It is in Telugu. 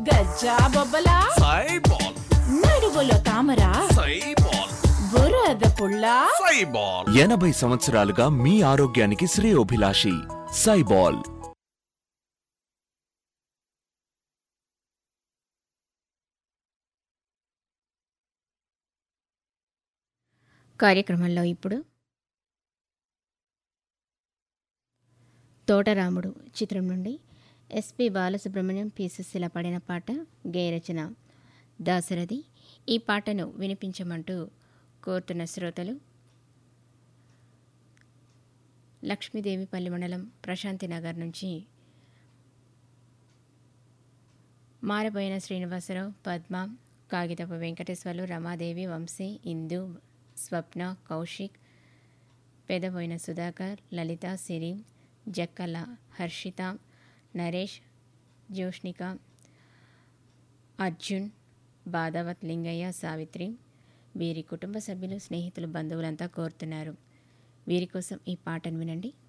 గజ్జా బొబ్బలా సైబాల్ నడువులో తామర సైబాల్ బురద పుల్ల సైబాల్ ఎనభై సంవత్సరాలుగా మీ ఆరోగ్యానికి శ్రేయోభిలాషి సైబాల్ కార్యక్రమంలో ఇప్పుడు తోటరాముడు చిత్రం నుండి ఎస్పి బాలసుబ్రహ్మణ్యం పి సుశీల పాడిన పాట గేయరచన దాశరథి ఈ పాటను వినిపించమంటూ కోరుతున్న శ్రోతలు లక్ష్మీదేవిపల్లి మండలం ప్రశాంతి నగర్ నుంచి మారబోయిన శ్రీనివాసరావు పద్మ కాగితపు వెంకటేశ్వర్లు రమాదేవి వంశీ ఇందు స్వప్న కౌశిక్ పెదబోయిన సుధాకర్ లలిత సిరి జక్కల హర్షిత నరేష్ జోష్నిక అర్జున్ బాదావత్ లింగయ్య సావిత్రి వీరి కుటుంబ సభ్యులు స్నేహితులు బంధువులంతా కోరుతున్నారు వీరి కోసం ఈ పాటను వినండి